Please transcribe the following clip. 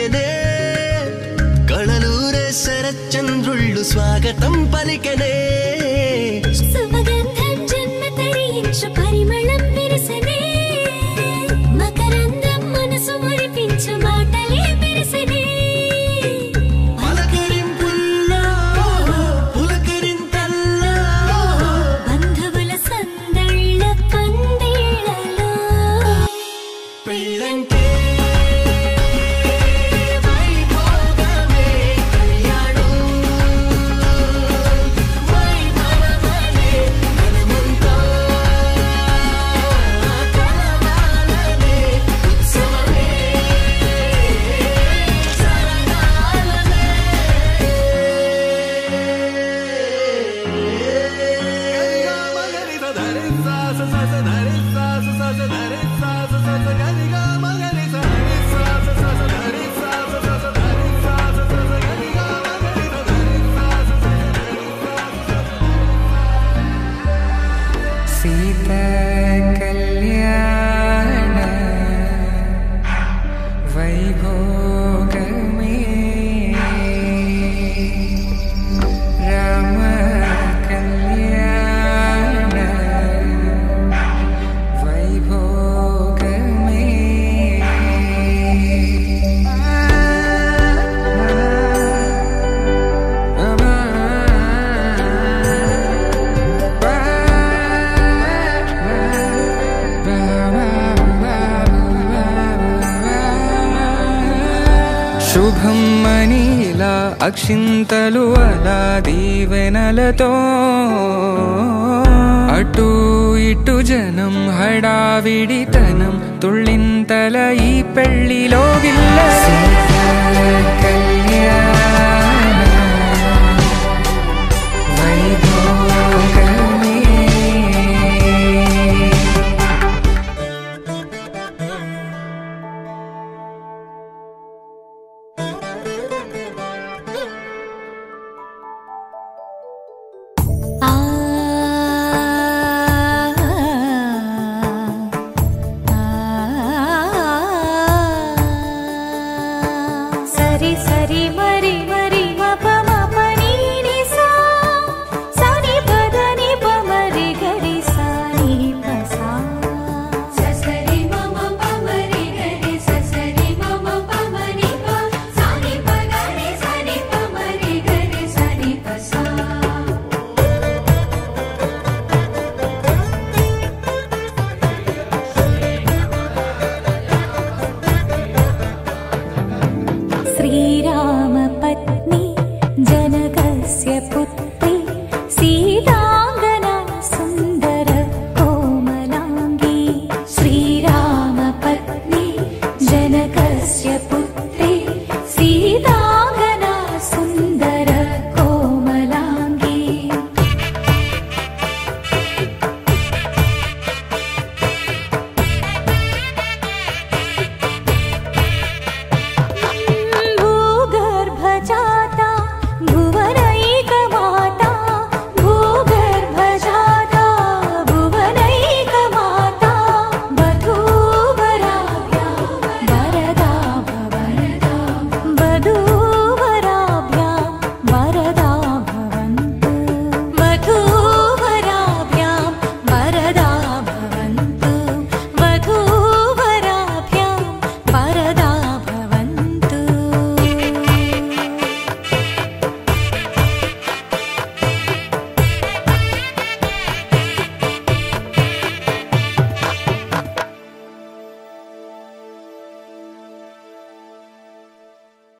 తెలియనే కళలూరే శరచంద్రుళ్ళు స్వాగతం పలికనే సుమగంధం జన్మ తరించు పరిమళం విరసనే మకరందం మనసు మురిపించు మాటలే విరసనే పలకరింపుల్లో పులకరింతల్లో బంధువుల సందళ్ళ పందిళ్ళలో పెళ్ళంటే వైభోగమే కళ్యాణం వైభవమనే మనమంతా కలవాలనే ఉత్సవమే సీత కళ్యాణ వైభోగమే రామ కళ్యాణ వైభోగమే శుభం మనీలా అక్షింతలు అలా దీవెనలతో అటు ఇటు జనం హడావిడితనం తుళ్ళింతల ఈ పెళ్లిలో గిల్ల కళ్యాణ వైభోగమే ఆ సరి సరి మరి మరి మప మప నీ ని సా సని పద ని ప మరి గరి సా ని ప సా ససరి మమ ప మరి గరి ససరి మమ ప మరి ప సని ప గరి సని ప మరి గరి సని ప సా श्रीरामपत्नी जनकस्य पुत्री सीताङ्गना सुन्दर कोमलाङ्गी श्रीरामपत्नी जनकस्य पुत्री